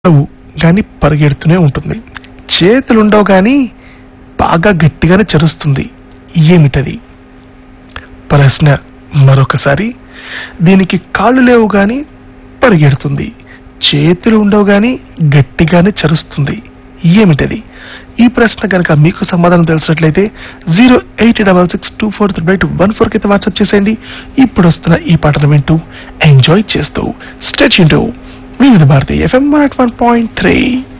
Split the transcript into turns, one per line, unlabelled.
ఉండవు కానీ పరిగెడుతూనే ఉంటుంది చేతులుండవు కానీ బాగా గట్టిగానే చరుస్తుంది ఏమిటది ప్రశ్న మరొకసారి దీనికి కాళ్ళు లేవు గాని పరిగెడుతుంది చేతులు ఉండవు గాని గట్టిగానే చరుస్తుంది ఏమిటది ఈ ప్రశ్న కనుక మీకు సమాధానం తెలిసినట్లయితే zero eight double six two four three eight one four కింద వాట్సాప్ చేసేయండి ఇప్పుడు వస్తున్న ఈ పాటను వింటూ ఎంజాయ్ చేస్తూ స్టెచ్ into Vividh Bharati FM one point three